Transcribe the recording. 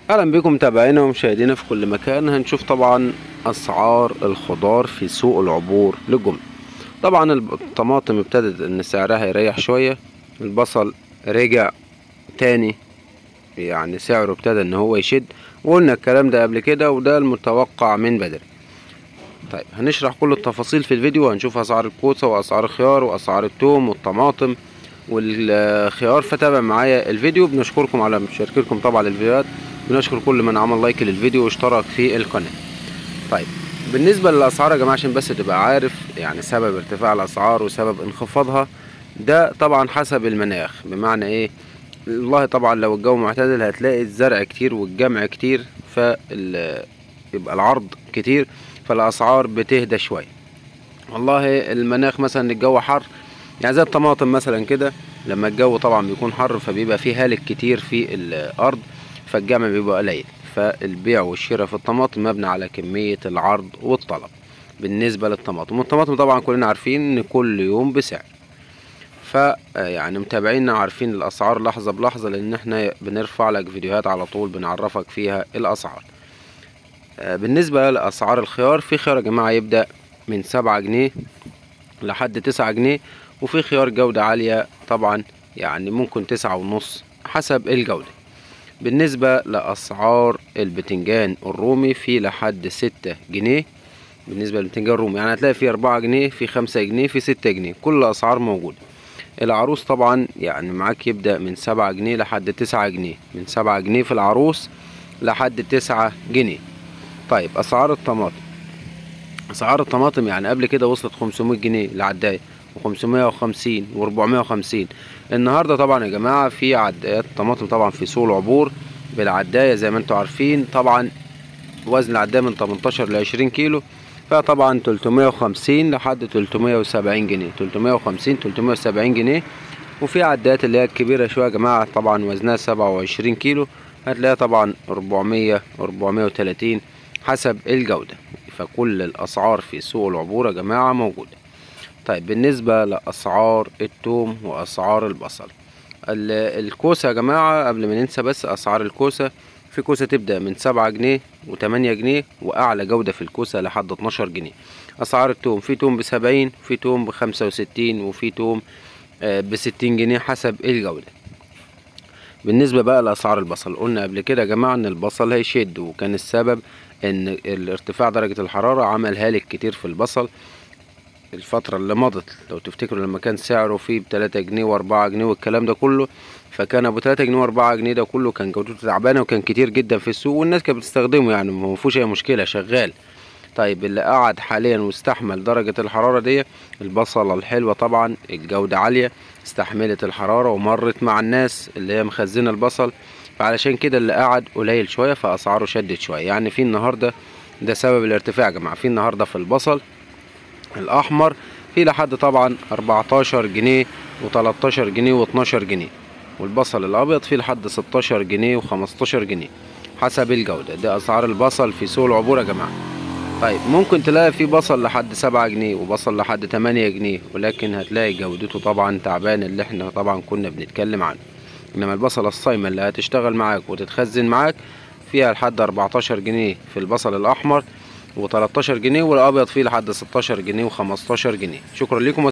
اهلا بكم متابعينا ومشاهدينا في كل مكان هنشوف طبعا اسعار الخضار في سوق العبور للجمله طبعا الطماطم ابتدت ان سعرها يريح شويه البصل رجع تاني يعني سعره ابتدى ان هو يشد وقلنا الكلام ده قبل كده وده المتوقع من بدري طيب هنشرح كل التفاصيل في الفيديو وهنشوف اسعار الكوسه واسعار الخيار واسعار التوم والطماطم والخيار فتابع معايا الفيديو بنشكركم على مشاركتكم طبعا الفيديوهات بنشكر كل من عمل لايك للفيديو واشترك في القناه طيب بالنسبه للاسعار يا جماعه عشان بس تبقى عارف يعني سبب ارتفاع الاسعار وسبب انخفاضها ده طبعا حسب المناخ بمعنى ايه والله طبعا لو الجو معتدل هتلاقي الزرع كتير والجمع كتير فال يبقى العرض كتير فالاسعار بتهدى شويه والله المناخ مثلا الجو حر يعني زي الطماطم مثلا كده لما الجو طبعا بيكون حر فبيبقى فيه هالك كتير في الارض فالجمع بيبقى قليل فالبيع والشراء في الطماطم مبني على كمية العرض والطلب بالنسبة للطماطم والطماطم طبعا كلنا عارفين ان كل يوم بسعر ف يعني متابعينا عارفين الاسعار لحظة بلحظة لان احنا بنرفع لك فيديوهات على طول بنعرفك فيها الاسعار بالنسبة لاسعار الخيار في خيار يا جماعة يبدأ من سبعة جنيه لحد تسعة جنيه وفي خيار جودة عالية طبعا يعني ممكن تسعة ونص حسب الجودة بالنسبة لأسعار البتنجان الرومي في لحد ستة جنيه بالنسبة للبتنجان الرومي يعني هتلاقي في أربعة جنيه في خمسة جنيه في ستة جنيه كل الأسعار موجودة العروس طبعا يعني معاك يبدأ من سبعة جنيه لحد تسعة جنيه من سبعة جنيه في العروس لحد تسعة جنيه طيب أسعار الطماطم أسعار الطماطم يعني قبل كده وصلت خمسمية جنيه العداية وخمسمية وخمسين وربعمية وخمسين النهاردة طبعا يا جماعة في عدايات طماطم طبعا في سوق العبور بالعداية زي ما انتوا عارفين طبعا وزن العداية من 18 ل 20 كيلو فطبعا 350 لحد 370 جنيه 350 370 جنيه وفي عدايات اللي هي الكبيرة شوية يا جماعة طبعا وزنها 27 كيلو هتلاقيها طبعا 400 430 حسب الجودة فكل الأسعار في سوق العبور يا جماعة موجودة طيب بالنسبة لأسعار التوم وأسعار البصل الكوسة يا جماعة قبل ما ننسى بس أسعار الكوسة في كوسة تبدأ من سبعة جنيه وتمانية جنيه وأعلى جودة في الكوسة لحد اتناشر جنيه أسعار التوم في توم بسبعين في توم بخمسة وستين وفي توم بستين جنيه حسب الجودة بالنسبة بقى لأسعار البصل قلنا قبل كده يا جماعة إن البصل هيشد وكان السبب إن الارتفاع درجة الحرارة عمل هالك كتير في البصل الفترة اللي مضت لو تفتكروا لما كان سعره فيه بتلاتة جنيه واربعة جنيه والكلام ده كله فكان ابو تلاتة جنيه واربعة جنيه ده كله كان جودته تعبانة وكان كتير جدا في السوق والناس كانت بتستخدمه يعني مفيهوش اي مشكلة شغال طيب اللي قعد حاليا واستحمل درجة الحرارة دي البصلة الحلوة طبعا الجودة عالية استحملت الحرارة ومرت مع الناس اللي هي مخزنة البصل فعلشان كده اللي قعد قليل شوية فأسعاره شدت شوية يعني في النهاردة ده سبب الارتفاع يا جماعة في النهاردة في البصل الاحمر في لحد طبعا 14 جنيه و13 جنيه و12 جنيه والبصل الابيض في لحد 16 جنيه و15 جنيه حسب الجوده ده اسعار البصل في سوق العبور يا جماعه طيب ممكن تلاقي في بصل لحد 7 جنيه وبصل لحد 8 جنيه ولكن هتلاقي جودته طبعا تعبان اللي احنا طبعا كنا بنتكلم عنه انما البصله الصايمه اللي هتشتغل معاك وتتخزن معاك فيها لحد 14 جنيه في البصل الاحمر و13 جنيه والابيض فيه لحد 16 جنيه و15 جنيه شكرا لكم